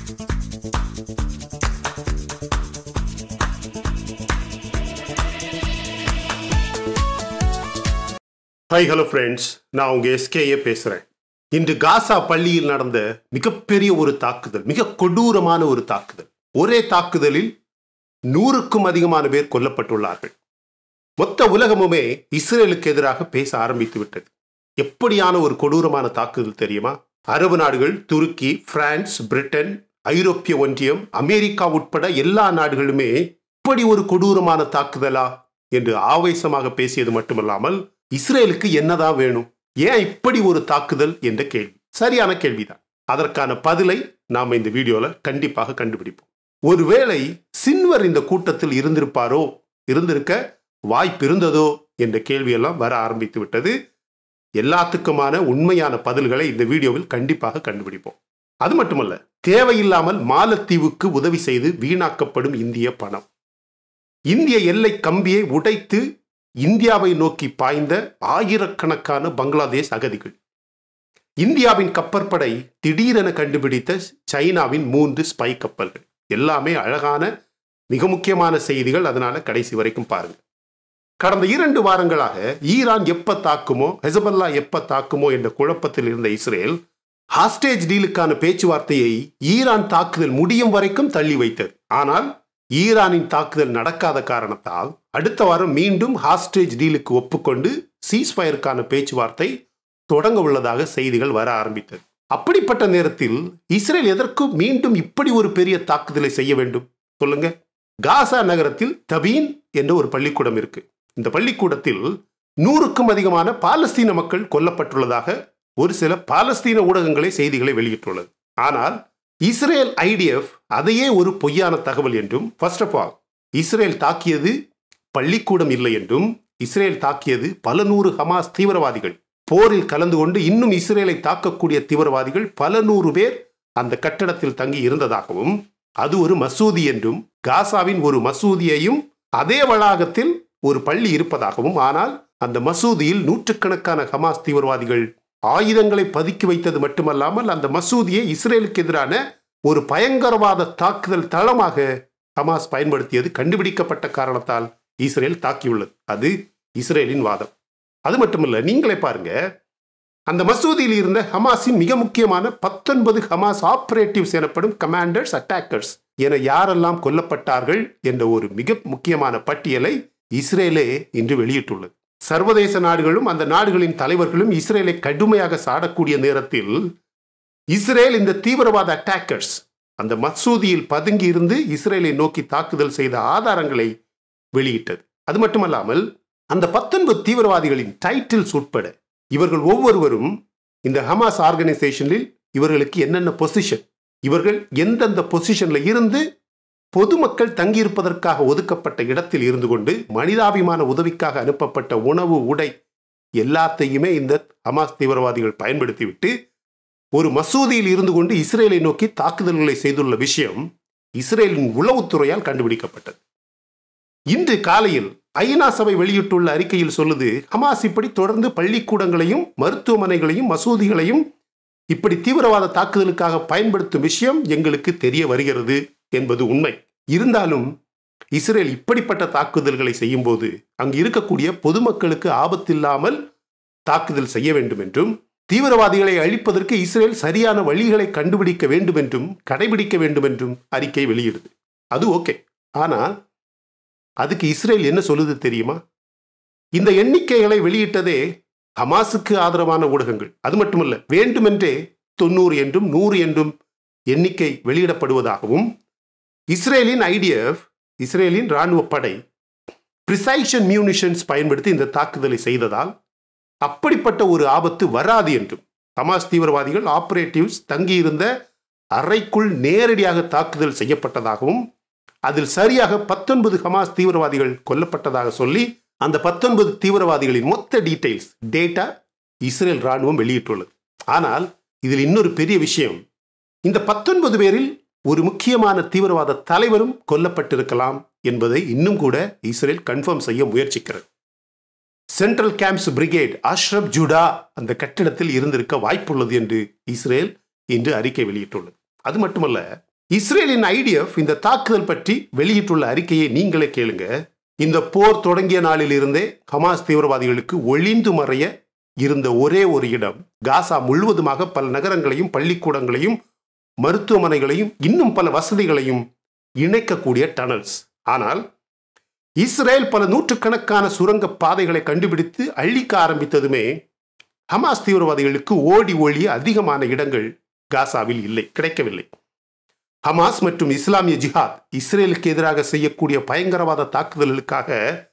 hi hello friends நான் உங்க SKA பேசுறேன் இன்று காசா பள்ளியில் நடந்த மிகப்பெரிய ஒரு தாக்குதல் மிக கொடூரமான ஒரு தாக்குதல் ஒரே தாக்குதலில் நூறுக்கும் அதிகமான பேர் கொல்லப்பட்டுள்ளார்கள் மொத்த உலகமுமே இஸ்ரேலுக்கு எதிராக பேச ஆரம்பித்து விட்டது எப்படியான ஒரு கொடூரமான தாக்குதல் தெரியுமா அரபு நாடுகள் துருக்கி பிரான்ஸ் பிரிட்டன் ஐரோப்பிய ஒன்றியம் அமெரிக்கா உட்பட எல்லா நாடுகளுமே இப்படி ஒரு கொடூரமான தாக்குதலா என்று ஆவேசமாக பேசியது மட்டுமல்லாமல் இஸ்ரேலுக்கு என்னதான் வேணும் ஏன் இப்படி ஒரு தாக்குதல் என்ற கேள்வி சரியான கேள்விதான் அதற்கான பதிலை நாம இந்த வீடியோல கண்டிப்பாக கண்டுபிடிப்போம் ஒருவேளை சின்வர் இந்த கூட்டத்தில் இருந்திருப்பாரோ இருந்திருக்க வாய்ப்பு இருந்ததோ என்ற கேள்வியெல்லாம் வர ஆரம்பித்து விட்டது எல்லாத்துக்குமான உண்மையான பதில்களை இந்த வீடியோவில் கண்டிப்பாக கண்டுபிடிப்போம் அது மட்டுமல்ல தேவையில்லாமல் மாலத்தீவுக்கு உதவி செய்து வீணாக்கப்படும் இந்திய பணம் இந்திய எல்லை கம்பியை உடைத்து இந்தியாவை நோக்கி பாய்ந்த ஆயிரக்கணக்கான பங்களாதேஷ் அகதிகள் இந்தியாவின் கப்பற்படை திடீரென கண்டுபிடித்த சைனாவின் மூன்று ஸ்பை கப்பல்கள் எல்லாமே அழகான மிக முக்கியமான செய்திகள் அதனால கடைசி வரைக்கும் பாருங்க கடந்த இரண்டு வாரங்களாக ஈரான் எப்ப தாக்குமோ ஹெசபல்லா எப்ப தாக்குமோ என்ற குழப்பத்தில் இருந்த இஸ்ரேல் ஹாஸ்டேஜ் டீலுக்கான பேச்சுவார்த்தையை ஈரான் தாக்குதல் முடியும் வரைக்கும் தள்ளி வைத்தது ஆனால் ஈரானின் தாக்குதல் நடக்காத காரணத்தால் அடுத்த வாரம் மீண்டும் ஹாஸ்டேஜ் டீலுக்கு ஒப்புக்கொண்டு சீஸ்பயருக்கான பேச்சுவார்த்தை தொடங்க உள்ளதாக செய்திகள் வர ஆரம்பித்தது அப்படிப்பட்ட நேரத்தில் இஸ்ரேல் எதற்கும் மீண்டும் இப்படி ஒரு பெரிய தாக்குதலை செய்ய வேண்டும் சொல்லுங்க காசா நகரத்தில் தபீன் என்ற ஒரு பள்ளிக்கூடம் இருக்கு இந்த பள்ளிக்கூடத்தில் நூறுக்கும் அதிகமான பாலஸ்தீன மக்கள் கொல்லப்பட்டுள்ளதாக ஒரு சில பாலஸ்தீன ஊடகங்களே செய்திகளை வெளியிட்டுள்ளது ஆனால் இஸ்ரேல் ஐடிஎஃப் அதையே ஒரு பொய்யான தகவல் என்றும் ஃபர்ஸ்ட் ஆஃப் ஆல் இஸ்ரேல் தாக்கியது பள்ளிக்கூடம் இல்லை என்றும் இஸ்ரேல் தாக்கியது பல நூறு ஹமாஸ் தீவிரவாதிகள் போரில் கலந்து கொண்டு இன்னும் இஸ்ரேலை தாக்கக்கூடிய தீவிரவாதிகள் பல நூறு பேர் அந்த கட்டடத்தில் தங்கி இருந்ததாகவும் அது ஒரு மசூதி என்றும் காசாவின் ஒரு மசூதியையும் அதே வளாகத்தில் ஒரு பள்ளி இருப்பதாகவும் ஆனால் அந்த மசூதியில் நூற்றுக்கணக்கான ஹமாஸ் தீவிரவாதிகள் ஆயுதங்களை பதுக்கி வைத்தது மட்டுமல்லாமல் அந்த மசூதியை இஸ்ரேலுக்கு எதிரான ஒரு பயங்கரவாத தாக்குதல் தளமாக ஹமாஸ் பயன்படுத்தியது கண்டுபிடிக்கப்பட்ட காரணத்தால் இஸ்ரேல் தாக்கியுள்ளது அது இஸ்ரேலின் வாதம் அது மட்டுமல்ல நீங்களே பாருங்க அந்த மசூதியில் இருந்த ஹமாஸின் மிக முக்கியமான பத்தொன்பது ஹமாஸ் ஆபரேட்டிவ்ஸ் எனப்படும் கமாண்டர்ஸ் அட்டாக்கர்ஸ் என யாரெல்லாம் கொல்லப்பட்டார்கள் என்ற ஒரு மிக முக்கியமான பட்டியலை இஸ்ரேலே இன்று வெளியிட்டுள்ளது சர்வதேச நாடுகளும் அந்த நாடுகளின் தலைவர்களும் இஸ்ரேலை கடுமையாக சாடக்கூடிய நேரத்தில் இஸ்ரேல் இந்த தீவிரவாத அட்டாக்கர்ஸ் அந்த மசூதியில் பதுங்கி இருந்து இஸ்ரேலை நோக்கி தாக்குதல் செய்த ஆதாரங்களை வெளியிட்டது அது மட்டுமல்லாமல் அந்த பத்தொன்பது தீவிரவாதிகளின் டைட்டில்ஸ் உட்பட இவர்கள் ஒவ்வொருவரும் இந்த ஹமாஸ் ஆர்கனைசேஷனில் இவர்களுக்கு என்னென்ன பொசிஷன் இவர்கள் எந்தெந்த பொசிஷன்ல இருந்து பொதுமக்கள் தங்கியிருப்பதற்காக ஒதுக்கப்பட்ட இடத்தில் இருந்து கொண்டு மனிதாபிமான உதவிக்காக அனுப்பப்பட்ட உணவு உடை எல்லாத்தையுமே இந்த ஹமாஸ் தீவிரவாதிகள் பயன்படுத்திவிட்டு ஒரு மசூதியில் இருந்து கொண்டு இஸ்ரேலை நோக்கி தாக்குதல்களை செய்துள்ள விஷயம் இஸ்ரேலின் உளவுத்துறையால் கண்டுபிடிக்கப்பட்டது இன்று காலையில் ஐநா சபை வெளியிட்டுள்ள அறிக்கையில் சொல்லுது ஹமாஸ் இப்படி தொடர்ந்து பள்ளிக்கூடங்களையும் மருத்துவமனைகளையும் மசூதிகளையும் இப்படி தீவிரவாத தாக்குதலுக்காக பயன்படுத்தும் விஷயம் எங்களுக்கு தெரிய வருகிறது என்பது உண்மை இருந்தாலும் இஸ்ரேல் இப்படிப்பட்ட தாக்குதல்களை செய்யும்போது அங்கு இருக்கக்கூடிய பொதுமக்களுக்கு ஆபத்தில்லாமல் தாக்குதல் செய்ய வேண்டும் என்றும் தீவிரவாதிகளை அழிப்பதற்கு இஸ்ரேல் சரியான வழிகளை கண்டுபிடிக்க வேண்டும் என்றும் கடைபிடிக்க வேண்டும் என்றும் அறிக்கை வெளியிடுது அது ஓகே ஆனால் அதுக்கு இஸ்ரேல் என்ன சொல்லுது தெரியுமா இந்த எண்ணிக்கைகளை வெளியிட்டதே ஹமாஸுக்கு ஆதரவான ஊடகங்கள் அது மட்டுமல்ல வேண்டுமென்றே தொண்ணூறு என்றும் நூறு என்றும் எண்ணிக்கை வெளியிடப்படுவதாகவும் இஸ்ரேலின் ஐடிஎஃப் இஸ்ரேலின் இராணுவ படை பிரிசைஷன் மியூனிஷன்ஸ் பயன்படுத்தி இந்த தாக்குதலை செய்ததால் அப்படிப்பட்ட ஒரு ஆபத்து வராது என்றும் ஹமாஸ் தீவிரவாதிகள் ஆபரேட்டிவ்ஸ் தங்கியிருந்த அறைக்குள் நேரடியாக தாக்குதல் செய்யப்பட்டதாகவும் அதில் சரியாக பத்தொன்பது ஹமாஸ் தீவிரவாதிகள் கொல்லப்பட்டதாக சொல்லி அந்த பத்தொன்பது தீவிரவாதிகளின் மொத்த டீடைல்ஸ் டேட்டா இஸ்ரேல் ராணுவம் வெளியிட்டுள்ளது ஆனால் இதில் இன்னொரு பெரிய விஷயம் இந்த பத்தொன்பது பேரில் ஒரு முக்கியமான தீவிரவாத தலைவரும் கொல்லப்பட்டிருக்கலாம் என்பதை இன்னும் கூட இஸ்ரேல் கன்ஃபார்ம் செய்ய முயற்சிக்கிறது central camps brigade Ashraf Juda அந்த கட்டிடத்தில் இருந்திருக்க வாய்ப்புள்ளது என்று இஸ்ரேல் இன்று அறிக்கை வெளியிட்டுள்ளது அது மட்டுமல்ல இஸ்ரேலின் ஐடிஎஃப் இந்த தாக்குதல் பற்றி வெளியிட்டுள்ள அறிக்கையை நீங்களே கேளுங்க இந்த போர் தொடங்கிய நாளில் இருந்தே ஹமாஸ் தீவிரவாதிகளுக்கு ஒளிந்து மறைய இருந்த ஒரே ஒரு இடம் காசா முழுவதுமாக பல நகரங்களையும் பள்ளிக்கூடங்களையும் மருத்துவமனைகளையும் இன்னும் பல வசதிகளையும் இணைக்கக்கூடிய டனல்ஸ் ஆனால் இஸ்ரேல் பல நூற்றுக்கணக்கான சுரங்க பாதைகளை கண்டுபிடித்து அழிக்க ஆரம்பித்ததுமே ஹமாஸ் தீவிரவாதிகளுக்கு ஓடி ஒழிய அதிகமான இடங்கள் காசாவில் இல்லை கிடைக்கவில்லை ஹமாஸ் மற்றும் இஸ்லாமிய ஜிஹாத் இஸ்ரேலுக்கு எதிராக செய்யக்கூடிய பயங்கரவாத தாக்குதல்களுக்காக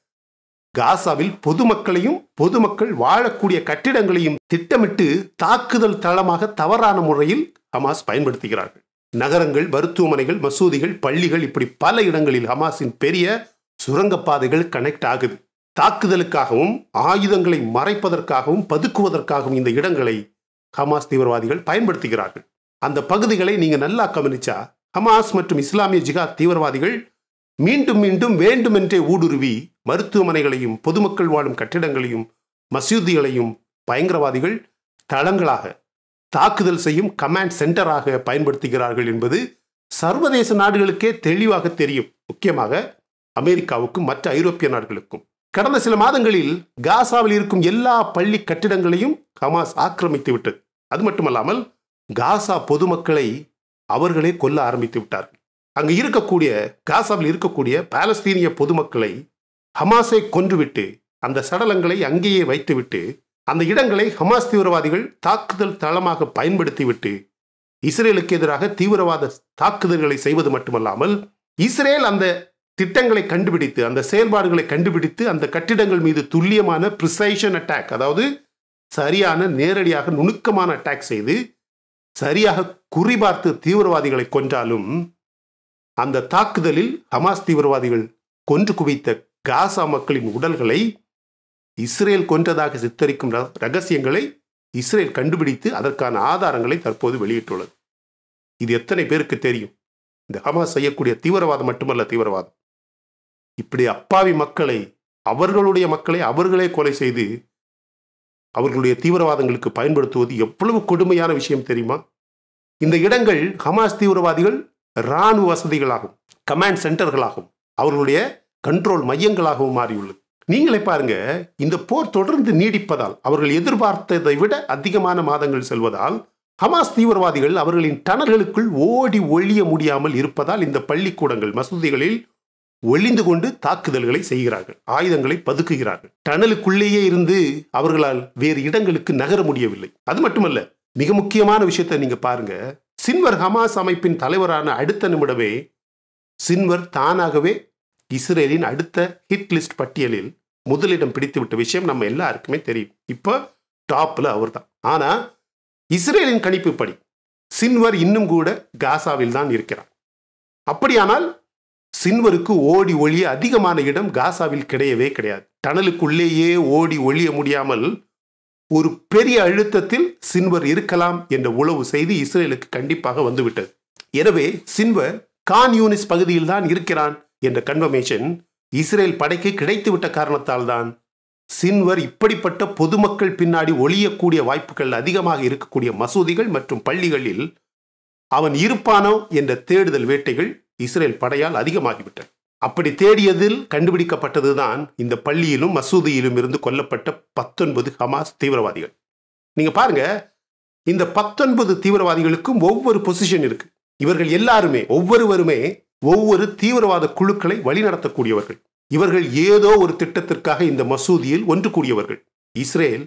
காசாவில் பொதுமக்களையும் பொதுமக்கள் வாழக்கூடிய கட்டிடங்களையும் திட்டமிட்டு தாக்குதல் தளமாக தவறான முறையில் ஹமாஸ் பயன்படுத்துகிறார்கள் நகரங்கள் மருத்துவமனைகள் மசூதிகள் பள்ளிகள் இப்படி பல இடங்களில் ஹமாஸின் பெரிய சுரங்கப்பாதைகள் கனெக்ட் ஆகுது தாக்குதலுக்காகவும் ஆயுதங்களை மறைப்பதற்காகவும் பதுக்குவதற்காகவும் இந்த இடங்களை ஹமாஸ் தீவிரவாதிகள் பயன்படுத்துகிறார்கள் அந்த பகுதிகளை நீங்க நல்லா கவனிச்சா ஹமாஸ் மற்றும் இஸ்லாமிய ஜிகாத் தீவிரவாதிகள் மீண்டும் மீண்டும் வேண்டுமென்றே ஊடுருவி மருத்துவமனைகளையும் பொதுமக்கள் வாழும் கட்டிடங்களையும் மசூதிகளையும் பயங்கரவாதிகள் தளங்களாக தாக்குதல் செய்யும் கமாண்ட் சென்டராக பயன்படுத்துகிறார்கள் என்பது சர்வதேச நாடுகளுக்கே தெளிவாக தெரியும் முக்கியமாக அமெரிக்காவுக்கும் மற்ற ஐரோப்பிய நாடுகளுக்கும் கடந்த சில மாதங்களில் காசாவில் இருக்கும் எல்லா பள்ளி கட்டிடங்களையும் ஹமாஸ் ஆக்கிரமித்து விட்டது அது மட்டுமல்லாமல் காசா பொதுமக்களை அவர்களே கொல்ல ஆரம்பித்து விட்டார்கள் அங்கு இருக்கக்கூடிய காசாவில் இருக்கக்கூடிய பாலஸ்தீனிய பொதுமக்களை ஹமாஸை கொன்றுவிட்டு அந்த சடலங்களை அங்கேயே வைத்துவிட்டு அந்த இடங்களை ஹமாஸ் தீவிரவாதிகள் தாக்குதல் தளமாக பயன்படுத்திவிட்டு இஸ்ரேலுக்கு எதிராக தீவிரவாத தாக்குதல்களை செய்வது மட்டுமல்லாமல் இஸ்ரேல் அந்த திட்டங்களை கண்டுபிடித்து அந்த செயல்பாடுகளை கண்டுபிடித்து அந்த கட்டிடங்கள் மீது துல்லியமான ப்ரிசைஷன் அட்டாக் அதாவது சரியான நேரடியாக நுணுக்கமான அட்டாக் செய்து சரியாக குறிபார்த்து தீவிரவாதிகளை கொன்றாலும் அந்த தாக்குதலில் ஹமாஸ் தீவிரவாதிகள் கொன்று குவித்த காசா மக்களின் உடல்களை இஸ்ரேல் கொன்றதாக சித்தரிக்கும் ரகசியங்களை இஸ்ரேல் கண்டுபிடித்து அதற்கான ஆதாரங்களை தற்போது வெளியிட்டுள்ளது இது எத்தனை பேருக்கு தெரியும் இந்த ஹமாஸ் செய்யக்கூடிய தீவிரவாதம் மட்டுமல்ல தீவிரவாதம் இப்படி அப்பாவி மக்களை அவர்களுடைய மக்களை அவர்களே கொலை செய்து அவர்களுடைய தீவிரவாதங்களுக்கு பயன்படுத்துவது எவ்வளவு கொடுமையான விஷயம் தெரியுமா இந்த இடங்கள் ஹமாஸ் தீவிரவாதிகள் இராணுவ வசதிகளாகும் கமாண்ட் சென்டர்களாகும் அவர்களுடைய கண்ட்ரோல் மையங்களாகவும் மாறியுள்ளது நீங்களே பாருங்க இந்த போர் தொடர்ந்து நீடிப்பதால் அவர்கள் எதிர்பார்த்ததை விட அதிகமான மாதங்கள் செல்வதால் ஹமாஸ் தீவிரவாதிகள் அவர்களின் டனல்களுக்குள் ஓடி ஒழிய முடியாமல் இருப்பதால் இந்த பள்ளிக்கூடங்கள் மசூதிகளில் ஒளிந்து கொண்டு தாக்குதல்களை செய்கிறார்கள் ஆயுதங்களை பதுக்குகிறார்கள் டனலுக்குள்ளேயே இருந்து அவர்களால் வேறு இடங்களுக்கு நகர முடியவில்லை அது மட்டுமல்ல மிக முக்கியமான விஷயத்தை நீங்க பாருங்க சின்வர் ஹமாஸ் அமைப்பின் தலைவரான அடுத்த நிமிடமே சின்வர் தானாகவே இஸ்ரேலின் அடுத்த ஹிட் லிஸ்ட் பட்டியலில் முதலிடம் பிடித்து விட்ட விஷயம் நம்ம எல்லாருக்குமே தெரியும் இப்போ டாப்ல அவர் தான் ஆனா இஸ்ரேலின் கணிப்புப்படி சின்வர் இன்னும் கூட காசாவில் தான் இருக்கிறார் அப்படியானால் சின்வருக்கு ஓடி ஒழிய அதிகமான இடம் காசாவில் கிடையவே கிடையாது டனலுக்குள்ளேயே ஓடி ஒழிய முடியாமல் ஒரு பெரிய அழுத்தத்தில் சின்வர் இருக்கலாம் என்ற உளவு செய்தி இஸ்ரேலுக்கு கண்டிப்பாக வந்துவிட்டது எனவே சின்வர் கான் யூனிஸ் பகுதியில் தான் இருக்கிறான் என்ற கன்ஃபர்மேஷன் இஸ்ரேல் படைக்கு கிடைத்துவிட்ட காரணத்தால் தான் சின்வர் இப்படிப்பட்ட பொதுமக்கள் பின்னாடி ஒளியக்கூடிய வாய்ப்புகள் அதிகமாக இருக்கக்கூடிய மசூதிகள் மற்றும் பள்ளிகளில் அவன் இருப்பானோ என்ற தேடுதல் வேட்டைகள் இஸ்ரேல் படையால் அதிகமாகிவிட்டன அப்படி தேடியதில் கண்டுபிடிக்கப்பட்டதுதான் இந்த பள்ளியிலும் மசூதியிலும் இருந்து கொல்லப்பட்ட பத்தொன்பது ஹமாஸ் தீவிரவாதிகள் நீங்க பாருங்க இந்த பத்தொன்பது தீவிரவாதிகளுக்கும் ஒவ்வொரு பொசிஷன் இருக்கு இவர்கள் எல்லாருமே ஒவ்வொருவருமே ஒவ்வொரு தீவிரவாத குழுக்களை வழிநடத்தக்கூடியவர்கள் இவர்கள் ஏதோ ஒரு திட்டத்திற்காக இந்த மசூதியில் ஒன்று கூடியவர்கள் இஸ்ரேல்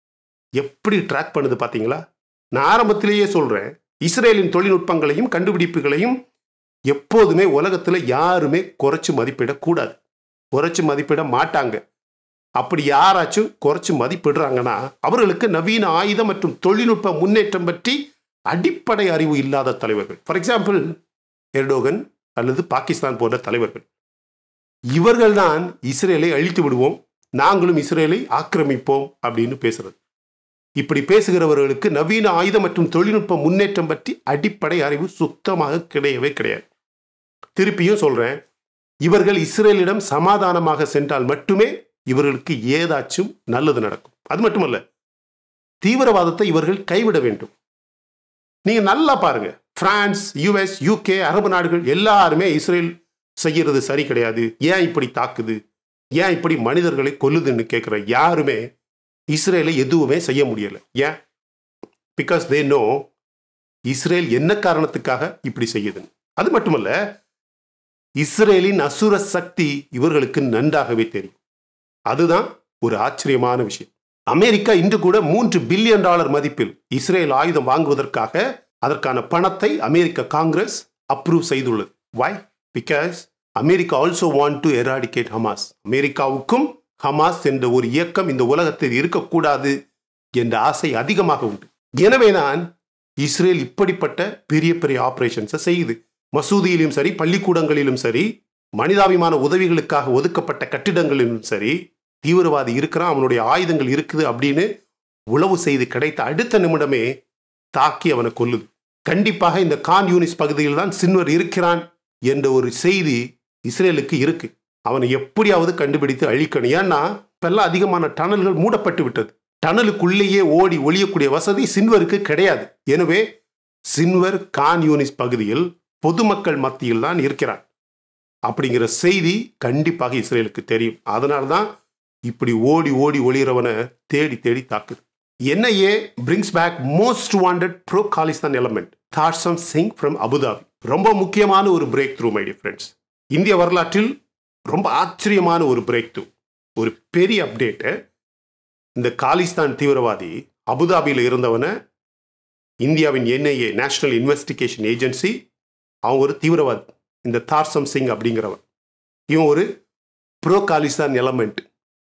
எப்படி ட்ராக் பண்ணுது பாத்தீங்களா நான் ஆரம்பத்திலேயே சொல்றேன் இஸ்ரேலின் தொழில்நுட்பங்களையும் கண்டுபிடிப்புகளையும் எப்போதுமே உலகத்தில் யாருமே குறைச்சு மதிப்பிடக்கூடாது குறைச்சு மதிப்பிட மாட்டாங்க அப்படி யாராச்சும் குறைச்சு மதிப்பிடுறாங்கன்னா அவர்களுக்கு நவீன ஆயுதம் மற்றும் தொழில்நுட்ப முன்னேற்றம் பற்றி அடிப்படை அறிவு இல்லாத தலைவர்கள் ஃபார் எக்ஸாம்பிள் எர்டோகன் அல்லது பாகிஸ்தான் போன்ற தலைவர்கள் இவர்கள்தான் இஸ்ரேலை அழித்து விடுவோம் நாங்களும் இஸ்ரேலை ஆக்கிரமிப்போம் அப்படின்னு பேசுறது இப்படி பேசுகிறவர்களுக்கு நவீன ஆயுதம் மற்றும் தொழில்நுட்ப முன்னேற்றம் பற்றி அடிப்படை அறிவு சுத்தமாக கிடையவே கிடையாது திருப்பியும் சொல்றேன் இவர்கள் இஸ்ரேலிடம் சமாதானமாக சென்றால் மட்டுமே இவர்களுக்கு ஏதாச்சும் நல்லது நடக்கும் அது மட்டுமல்ல தீவிரவாதத்தை இவர்கள் கைவிட வேண்டும் நீங்க நல்லா பாருங்க பிரான்ஸ் யுஎஸ் யூகே அரபு நாடுகள் எல்லாருமே இஸ்ரேல் செய்யறது சரி கிடையாது ஏன் இப்படி தாக்குது ஏன் இப்படி மனிதர்களை கொல்லுதுன்னு கேட்குற யாருமே இஸ்ரேலை எதுவுமே செய்ய முடியலை ஏன் பிகாஸ் தே நோ இஸ்ரேல் என்ன காரணத்துக்காக இப்படி செய்யுதுன்னு அது மட்டுமல்ல இஸ்ரேலின் அசுர சக்தி இவர்களுக்கு நன்றாகவே தெரியும் அதுதான் ஒரு ஆச்சரியமான விஷயம் அமெரிக்கா இன்று கூட மூன்று பில்லியன் டாலர் மதிப்பில் இஸ்ரேல் ஆயுதம் வாங்குவதற்காக அதற்கான பணத்தை அமெரிக்க காங்கிரஸ் அப்ரூவ் செய்துள்ளது why because America also want to eradicate Hamas அமெரிக்காவுக்கும் ஹமாஸ் என்ற ஒரு இயக்கம் இந்த உலகத்தில் இருக்கக்கூடாது என்ற ஆசை அதிகமாக உண்டு எனவே தான் இஸ்ரேல் இப்படிப்பட்ட பெரிய பெரிய ஆபரேஷன்ஸை செய்யுது மசூதியிலும் சரி பள்ளிக்கூடங்களிலும் சரி மனிதாபிமான உதவிகளுக்காக ஒதுக்கப்பட்ட கட்டிடங்களிலும் சரி தீவிரவாதி இருக்கிறான் அவனுடைய ஆயுதங்கள் இருக்குது அப்படின்னு உளவு செய்து கிடைத்த அடுத்த நிமிடமே தாக்கி அவனை கொல்லுது கண்டிப்பாக இந்த கான் யூனிஸ் பகுதியில் தான் சின்வர் இருக்கிறான் என்ற ஒரு செய்தி இஸ்ரேலுக்கு இருக்கு அவனை எப்படியாவது கண்டுபிடித்து அழிக்கணும் ஏன்னா இப்பெல்லாம் அதிகமான டனல்கள் மூடப்பட்டு விட்டது டனலுக்குள்ளேயே ஓடி ஒளியக்கூடிய வசதி சின்வருக்கு கிடையாது எனவே சின்வர் கான் யூனிஸ் பகுதியில் பொதுமக்கள் மத்தியில் தான் இருக்கிறான் அப்படிங்கிற செய்தி கண்டிப்பாக இஸ்ரேலுக்கு தெரியும் அதனால தான் இப்படி ஓடி ஓடி ஒளிகிறவனை தேடி தேடி தாக்குது NIA brings back most wanted pro Khalistan element Tarsem Singh from Abu Dhabi ரொம்ப முக்கியமான ஒரு பிரேக் த்ரூ மை ஃப்ரெண்ட்ஸ் இந்திய வரலாற்றில் ரொம்ப ஆச்சரியமான ஒரு பிரேக் த்ரூ ஒரு பெரிய அப்டேட்டு இந்த காலிஸ்தான் தீவிரவாதி அபுதாபியில் இருந்தவனை இந்தியாவின் என்ஐஏ நேஷனல் இன்வெஸ்டிகேஷன் ஏஜென்சி அவன் ஒரு தீவிரவாதி இந்த தார்சம் சிங் அப்படிங்கிறவன் இவன் ஒரு ப்ரோ காலிஸ்தான் எலமெண்ட்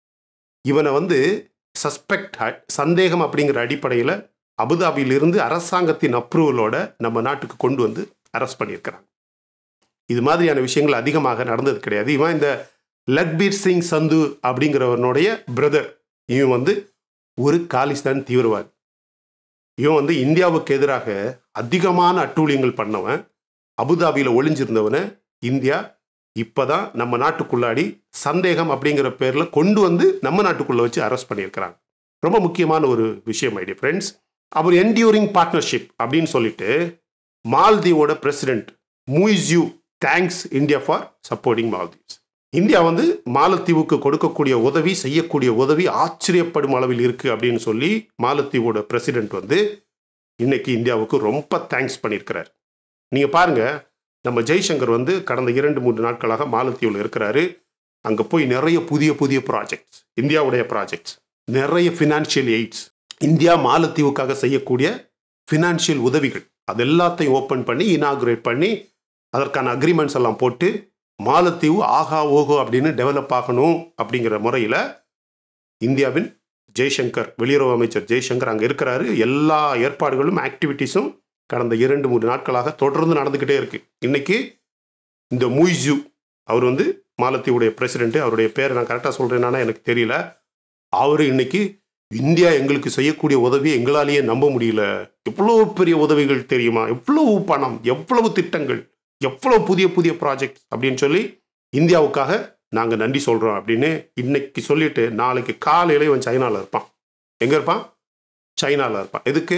இவனை வந்து சஸ்பெக்ட் சந்தேகம் அப்படிங்கிற அடிப்படையில் அபுதாபியிலிருந்து அரசாங்கத்தின் அப்ரூவலோட நம்ம நாட்டுக்கு கொண்டு வந்து அரெஸ்ட் பண்ணியிருக்கிறாங்க இது மாதிரியான விஷயங்கள் அதிகமாக நடந்தது கிடையாது இவன் இந்த லக்பீர் சிங் சந்து அப்படிங்கிறவனுடைய பிரதர் இவன் வந்து ஒரு காலிஸ்தான் தீவிரவாதி இவன் வந்து இந்தியாவுக்கு எதிராக அதிகமான அட்டூழியங்கள் பண்ணவன் அபுதாபியில் ஒளிஞ்சிருந்தவனை இந்தியா இப்போதான் நம்ம நாட்டுக்குள்ளாடி சந்தேகம் அப்படிங்கிற பேரில் கொண்டு வந்து நம்ம நாட்டுக்குள்ளே வச்சு அரெஸ்ட் பண்ணியிருக்கிறாங்க ரொம்ப முக்கியமான ஒரு விஷயம் ஐடியா ஃப்ரெண்ட்ஸ் அவர் என்டியூரிங் பார்ட்னர்ஷிப் அப்படின்னு சொல்லிட்டு மால்தீவோட president Muizzu thanks India for supporting Maldives India வந்து மாலத்தீவுக்கு கொடுக்கக்கூடிய உதவி செய்யக்கூடிய உதவி ஆச்சரியப்படும் அளவில் இருக்கு அப்படின்னு சொல்லி மாலத்தீவோட பிரசிடென்ட் வந்து இன்னைக்கு இந்தியாவுக்கு ரொம்ப தேங்க்ஸ் பண்ணியிருக்கிறார் நீங்கள் பாருங்க நம்ம ஜெய்சங்கர் வந்து கடந்த இரண்டு மூன்று நாட்களாக மாலத்தீவில் இருக்கிறாரு அங்கே போய் நிறைய புதிய புதிய ப்ராஜெக்ட்ஸ் இந்தியாவுடைய ப்ராஜெக்ட்ஸ் நிறைய ஃபினான்ஷியல் எய்ட்ஸ் இந்தியா மாலத்தீவுக்காக செய்யக்கூடிய ஃபினான்ஷியல் உதவிகள் அது எல்லாத்தையும் ஓப்பன் பண்ணி இனாகுரேட் பண்ணி அதற்கான அக்ரிமெண்ட்ஸ் எல்லாம் போட்டு மாலத்தீவு ஆகா ஓகோ அப்படின்னு டெவலப் ஆகணும் அப்படிங்கிற முறையில் இந்தியாவின் ஜெய்சங்கர் வெளியுறவு அமைச்சர் ஜெய்சங்கர் அங்கே இருக்கிறாரு எல்லா ஏற்பாடுகளும் ஆக்டிவிட்டீஸும் கடந்த இரண்டு மூன்று நாட்களாக தொடர்ந்து நடந்துக்கிட்டே இருக்கு இன்னைக்கு இந்த முய்ஜு அவர் வந்து மாலத்தீவுடைய பிரசிடென்ட் அவருடைய பேரை நான் கரெக்டாக சொல்கிறேன்னா எனக்கு தெரியல அவர் இன்னைக்கு இந்தியா எங்களுக்கு செய்யக்கூடிய உதவியை எங்களாலேயே நம்ப முடியல எவ்வளவு பெரிய உதவிகள் தெரியுமா எவ்வளவு பணம் எவ்வளவு திட்டங்கள் எவ்வளவு புதிய புதிய ப்ராஜெக்ட் அப்படின்னு சொல்லி இந்தியாவுக்காக நாங்கள் நன்றி சொல்கிறோம் அப்படின்னு இன்னைக்கு சொல்லிட்டு நாளைக்கு காலையில் இவன் சைனாவில் இருப்பான் எங்கே இருப்பான் சைனாவில் இருப்பான் எதுக்கு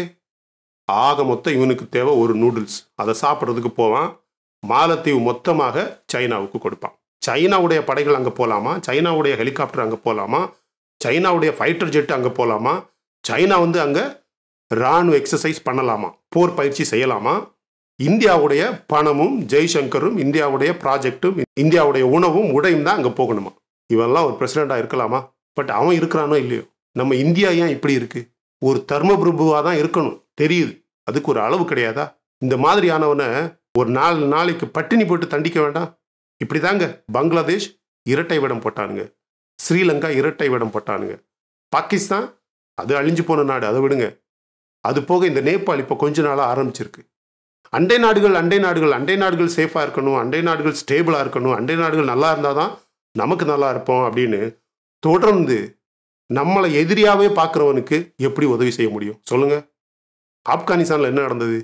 ஆக மொத்தம் இவனுக்கு தேவை ஒரு நூடுல்ஸ் அதை சாப்பிட்றதுக்கு போவான் மாலத்தீவு மொத்தமாக சைனாவுக்கு கொடுப்பான் சைனாவுடைய படைகள் அங்கே போகலாமா சைனாவுடைய ஹெலிகாப்டர் அங்கே போகலாமா சைனாவுடைய ஃபைட்டர் ஜெட் அங்கே போகலாமா சைனா வந்து அங்கே இராணுவ எக்ஸசைஸ் பண்ணலாமா போர் பயிற்சி செய்யலாமா இந்தியாவுடைய பணமும் ஜெய்சங்கரும் இந்தியாவுடைய ப்ராஜெக்டும் இந்தியாவுடைய உணவும் உடையும் தான் அங்கே போகணுமா இவெல்லாம் ஒரு பிரசிடெண்ட்டாக இருக்கலாமா பட் அவன் இருக்கிறானோ இல்லையோ நம்ம இந்தியா ஏன் இப்படி இருக்கு ஒரு தர்மபிரபுவாக தான் இருக்கணும் தெரியுது அதுக்கு ஒரு அளவு கிடையாதா இந்த மாதிரியானவனை ஒரு நாலு நாளைக்கு பட்டினி போட்டு தண்டிக்க வேண்டாம் இப்படி தாங்க பங்களாதேஷ் இரட்டை விடம் போட்டானுங்க ஸ்ரீலங்கா இரட்டை விடம் போட்டானுங்க பாகிஸ்தான் அது அழிஞ்சு போன நாடு அதை விடுங்க அது போக இந்த நேபாள் இப்போ கொஞ்ச நாளாக ஆரம்பிச்சிருக்கு அண்டை நாடுகள் அண்டை நாடுகள் அண்டை நாடுகள் சேஃபாக இருக்கணும் அண்டை நாடுகள் ஸ்டேபிளாக இருக்கணும் அண்டை நாடுகள் நல்லா இருந்தால் தான் நமக்கு நல்லா இருப்போம் அப்படின்னு தொடர்ந்து நம்மளை எதிரியாவே பார்க்குறவனுக்கு எப்படி உதவி செய்ய முடியும் சொல்லுங்க ஆப்கானிஸ்தானில் என்ன நடந்தது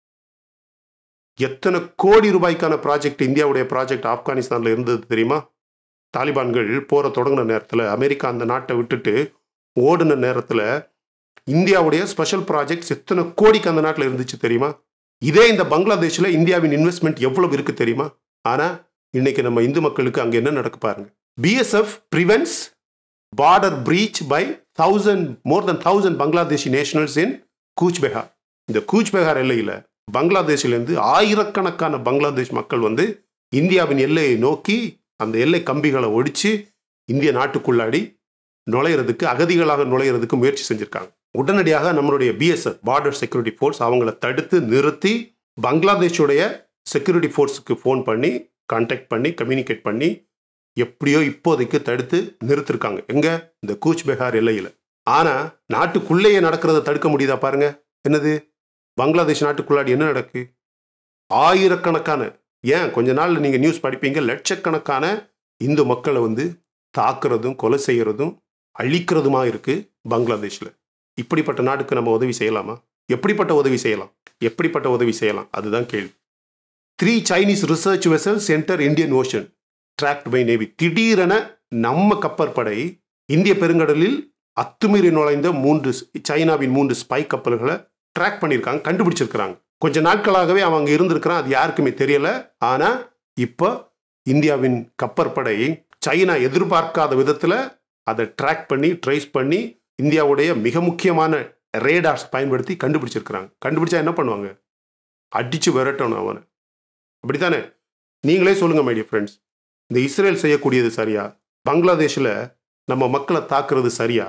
எத்தனை கோடி ரூபாய்க்கான ப்ராஜெக்ட் இந்தியாவுடைய ப்ராஜெக்ட் ஆப்கானிஸ்தானில் இருந்தது தெரியுமா தாலிபான்கள் போற தொடங்கின நேரத்தில் அமெரிக்கா அந்த நாட்டை விட்டுட்டு ஓடின நேரத்தில் இந்தியாவுடைய ஸ்பெஷல் ப்ராஜெக்ட்ஸ் எத்தனை கோடிக்கு அந்த நாட்டில் இருந்துச்சு தெரியுமா இதே இந்த பங்களாதேஷில் இந்தியாவின் இன்வெஸ்ட்மெண்ட் எவ்வளவு இருக்கு தெரியுமா ஆனா இன்னைக்கு நம்ம இந்து மக்களுக்கு அங்க என்ன நடக்கு பாருங்க BSF prevents border breach by thousand more than thousand Bangladeshi nationals in Cooch Behar இந்த கூச் பெஹார் எல்லையில் பங்களாதேஷிலேருந்து ஆயிரக்கணக்கான பங்களாதேஷ் மக்கள் வந்து இந்தியாவின் எல்லையை நோக்கி அந்த எல்லை கம்பிகளை ஒடிச்சு இந்திய நாட்டுக்குள்ளாடி நுழையிறதுக்கு அகதிகளாக நுழையிறதுக்கு முயற்சி செஞ்சிருக்காங்க உடனடியாக நம்மளுடைய பிஎஸ்எஃப் பார்டர் செக்யூரிட்டி ஃபோர்ஸ் அவங்கள தடுத்து நிறுத்தி பங்களாதேஷுடைய செக்யூரிட்டி ஃபோர்ஸுக்கு ஃபோன் பண்ணி கான்டாக்ட் பண்ணி கம்யூனிகேட் பண்ணி எப்படியோ இப்போதைக்கு தடுத்து நிறுத்திருக்காங்க எங்க இந்த கூச் பெஹார் எல்லையில் ஆனா நாட்டுக்குள்ளேயே நடக்கிறத தடுக்க முடியுதா பாருங்க என்னது பங்களாதேஷ் நாட்டுக்குள்ளாடி என்ன நடக்கு ஆயிரக்கணக்கான ஏன் கொஞ்ச நாள் நீங்க நியூஸ் படிப்பீங்க லட்சக்கணக்கான இந்து மக்களை வந்து தாக்குறதும் கொலை செய்யறதும் அழிக்கிறதுமா இருக்கு பங்களாதேஷ்ல இப்படிப்பட்ட நாட்டுக்கு நம்ம உதவி செய்யலாமா எப்படிப்பட்ட உதவி செய்யலாம் எப்படிப்பட்ட உதவி செய்யலாம் அதுதான் கேள்வி three Chinese research vessels center Indian ocean tracked by navy திடீரென நம்ம கப்பற்படை இந்திய பெருங்கடலில் அத்துமீறி நுழைந்த மூன்று சைனாவின் மூன்று ஸ்பை கப்பல்களை ட்ராக் பண்ணியிருக்காங்க கண்டுபிடிச்சிருக்கிறாங்க கொஞ்ச நாட்களாகவே அவன் அங்கே இருந்திருக்கிறான் அது யாருக்குமே தெரியல ஆனா இப்போ இந்தியாவின் கப்பற்படை சைனா எதிர்பார்க்காத விதத்தில் அதை ட்ராக் பண்ணி ட்ரேஸ் பண்ணி இந்தியாவுடைய மிக முக்கியமான ரேடார்ஸ் பயன்படுத்தி கண்டுபிடிச்சிருக்கிறாங்க கண்டுபிடிச்சா என்ன பண்ணுவாங்க அடிச்சு விரட்டணும் அவனை அப்படித்தானே நீங்களே சொல்லுங்க மைடிய ஃப்ரெண்ட்ஸ் இந்த இஸ்ரேல் செய்யக்கூடியது சரியா பங்களாதேஷில் நம்ம மக்களை தாக்குறது சரியா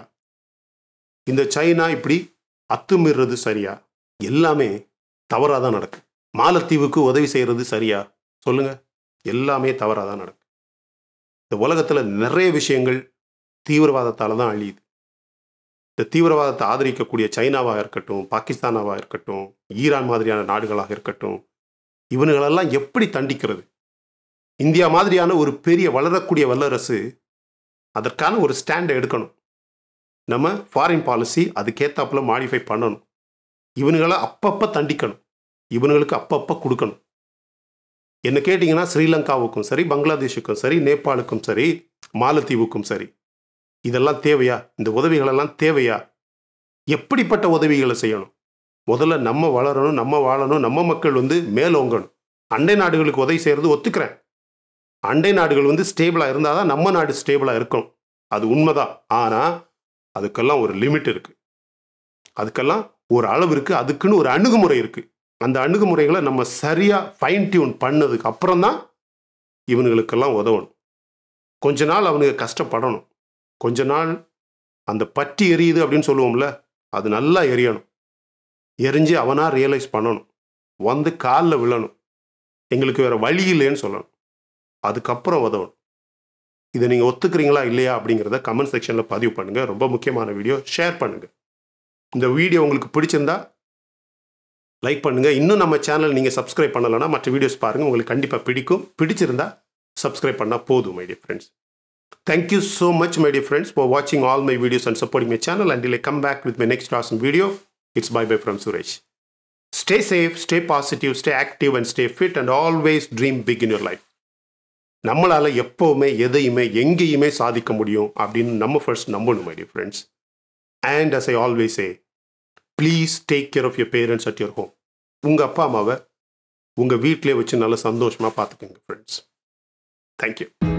இந்த சைனா இப்படி அத்துமீறது சரியா எல்லாமே தவறாக தான் நடக்கும் மாலத்தீவுக்கு உதவி செய்கிறது சரியா சொல்லுங்க எல்லாமே தவறாக தான் நடக்கும் இந்த உலகத்தில் நிறைய விஷயங்கள் தீவிரவாதத்தால் தான் அழியுது இந்த தீவிரவாதத்தை ஆதரிக்கக்கூடிய சைனாவாக இருக்கட்டும் பாகிஸ்தானாவாக இருக்கட்டும் ஈரான் மாதிரியான நாடுகளாக இருக்கட்டும் இவனுங்களெல்லாம் எப்படி தண்டிக்கிறது இந்தியா மாதிரியான ஒரு பெரிய வளரக்கூடிய வல்லரசு அதற்கான ஒரு ஸ்டாண்டை எடுக்கணும் நம்ம ஃபாரின் பாலிசி அதுக்கேத்தாப்புல மாடிஃபை பண்ணணும் இவனுங்களை அப்பப்போ தண்டிக்கணும் இவனுங்களுக்கு அப்பப்போ கொடுக்கணும் என்ன கேட்டிங்கன்னா ஸ்ரீலங்காவுக்கும் சரி பங்களாதேஷுக்கும் சரி நேபாளுக்கும் சரி மாலத்தீவுக்கும் சரி இதெல்லாம் தேவையா இந்த உதவிகளெல்லாம் தேவையா எப்படிப்பட்ட உதவிகளை செய்யணும் முதல்ல நம்ம வளரணும் நம்ம வாழணும் நம்ம மக்கள் வந்து மேலோங்கணும் அண்டை நாடுகளுக்கு உதவி செய்கிறது ஒத்துக்கிறேன் அண்டை நாடுகள் வந்து ஸ்டேபிளாக இருந்தால் தான் நம்ம நாடு ஸ்டேபிளாக இருக்கும் அது உண்மைதான் ஆனால் அதுக்கெல்லாம் ஒரு லிமிட் இருக்குது அதுக்கெல்லாம் ஒரு அளவு இருக்குது அதுக்குன்னு ஒரு அணுகுமுறை இருக்குது அந்த அணுகுமுறைகளை நம்ம சரியாக ஃபைன் டியூன் பண்ணதுக்கு அப்புறம் தான் இவனுங்களுக்கெல்லாம் உதவணும் கொஞ்ச நாள் அவனுங்க கஷ்டப்படணும் கொஞ்ச நாள் அந்த பற்றி எரியுது அப்படின்னு சொல்லுவோம்ல அது நல்லா எரியணும் எரிஞ்சு அவனாக ரியலைஸ் பண்ணணும் வந்து காலில் விழணும் எங்களுக்கு வேற வழி இல்லைன்னு சொல்லணும் அதுக்கப்புறம் உதவணும் இதை நீங்கள் ஒத்துக்கிறீங்களா இல்லையா அப்படிங்கிறத கமெண்ட் செக்ஷனில் பதிவு பண்ணுங்கள் ரொம்ப முக்கியமான வீடியோ ஷேர் பண்ணுங்கள் இந்த வீடியோ உங்களுக்கு பிடிச்சிருந்தா லைக் பண்ணுங்கள் இன்னும் நம்ம சேனல் நீங்கள் சப்ஸ்கிரைப் பண்ணலைன்னா மற்ற வீடியோஸ் பாருங்கள் உங்களுக்கு கண்டிப்பாக பிடிக்கும் பிடிச்சிருந்தா சப்ஸ்கிரைப் பண்ணால் போதும் my dear friends thank you so much my dear friends for வாட்சிங் all my videos and supporting my channel and I come back with my next awesome video it's bye bye from Suresh stay safe stay positive stay active and stay fit and always dream big in your life நம்மளால் எப்போவுமே எதையுமே எங்கேயுமே சாதிக்க முடியும் அப்படின்னு நம்ம first நம்பணும் my dear friends and as I always a please take care of your parents at your home உங்கள் அப்பா அம்மாவை உங்கள் வீட்டிலே வச்சு நல்லா சந்தோஷமாக பார்த்துக்கோங்க ஃப்ரெண்ட்ஸ் தேங்க்யூ